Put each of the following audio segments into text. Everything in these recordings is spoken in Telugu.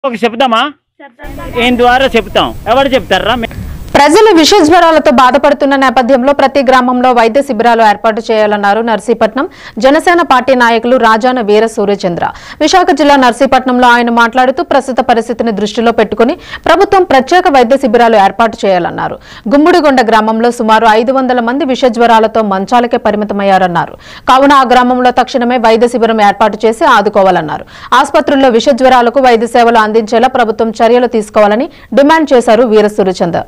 ఒక చెప్దామా ఏం ద్వారా చెప్తాం ఎవరు చెప్తారా ప్రజలు విష జ్వరాలతో బాధపడుతున్న నేపథ్యంలో ప్రతి గ్రామంలో వైద్య శిబిరాలు ఏర్పాటు చేయాలన్నారు నర్సీపట్నం జనసేన పార్టీ నాయకులు రాజాన వీర సూర్యచంద్ర విశాఖ జిల్లా నర్సీపట్నంలో ఆయన మాట్లాడుతూ ప్రస్తుత పరిస్థితిని దృష్టిలో పెట్టుకుని ప్రభుత్వం ప్రత్యేక వైద్య శిబిరాలు ఏర్పాటు చేయాలన్నారు గుమ్ముడిగొండ గ్రామంలో సుమారు ఐదు వందల మంది విష జ్వరాలతో మంచాలకే పరిమితమయ్యారన్నారు కావున ఆ గ్రామంలో తక్షణమే వైద్య శిబిరం ఏర్పాటు చేసి ఆదుకోవాలన్నారు ఆసుపత్రుల్లో విష జ్వరాలకు వైద్య సేవలు అందించేలా ప్రభుత్వం చర్యలు తీసుకోవాలని డిమాండ్ చేశారు వీర సూర్యచంద్ర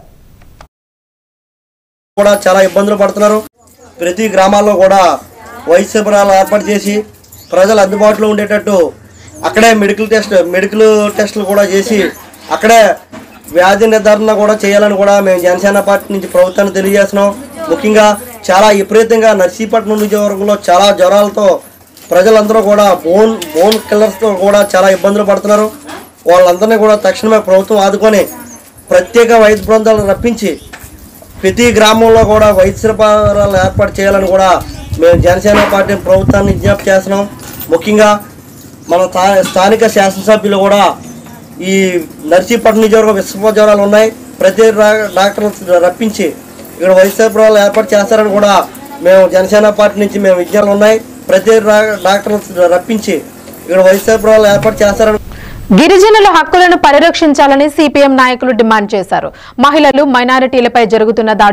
కూడా చాలా ఇబ్బందులు పడుతున్నారు ప్రతి గ్రామాల్లో కూడా వైద్య శిబిరాలు ఏర్పాటు చేసి ప్రజలు అందుబాటులో ఉండేటట్టు అక్కడే మెడికల్ టెస్ట్ మెడికల్ టెస్టులు కూడా చేసి అక్కడే వ్యాధి నిర్ధారణ కూడా చేయాలని కూడా మేము జనసేన పార్టీ నుంచి ప్రభుత్వాన్ని తెలియజేస్తున్నాం ముఖ్యంగా చాలా విపరీతంగా నర్సీపట్నం నియోజకవర్గంలో చాలా జ్వరాలతో ప్రజలందరూ కూడా బోన్ బోన్ కిల్లర్స్తో కూడా చాలా ఇబ్బందులు పడుతున్నారు వాళ్ళందరినీ కూడా తక్షణమే ప్రభుత్వం ఆదుకొని ప్రత్యేక వైద్య బృందాలు రప్పించి ప్రతి గ్రామంలో కూడా వైద్య శిబిరాలు ఏర్పాటు చేయాలని కూడా మేము జనసేన పార్టీ ప్రభుత్వాన్ని విజ్ఞప్తి చేస్తున్నాం ముఖ్యంగా మన స్థా- స్థానిక శాసనసభ్యులు కూడా ఈ నర్సీపట్నం నియోజకవర్గ విశ్వ జ్వరాలు ఉన్నాయి ప్రతి రా- డాక్టర్లు రప్పించి ఇక్కడ వైద్య శిబిరాలు ఏర్పాటు చేస్తారని కూడా మేము జనసేన పార్టీ నుంచి మేము విజ్ఞానాలు ఉన్నాయి ప్రతి రా- డాక్టర్లు రప్పించి ఇక్కడ వైద్య శిబిరాలు ఏర్పాటు చేస్తారని గిరిజనుల హక్కులను పరిరక్షించాలని సిపిఎం నాయకులు డిమాండ్ చేశారు మహిళలు మైనారిటీలపై జరుగుతున్న దాడులు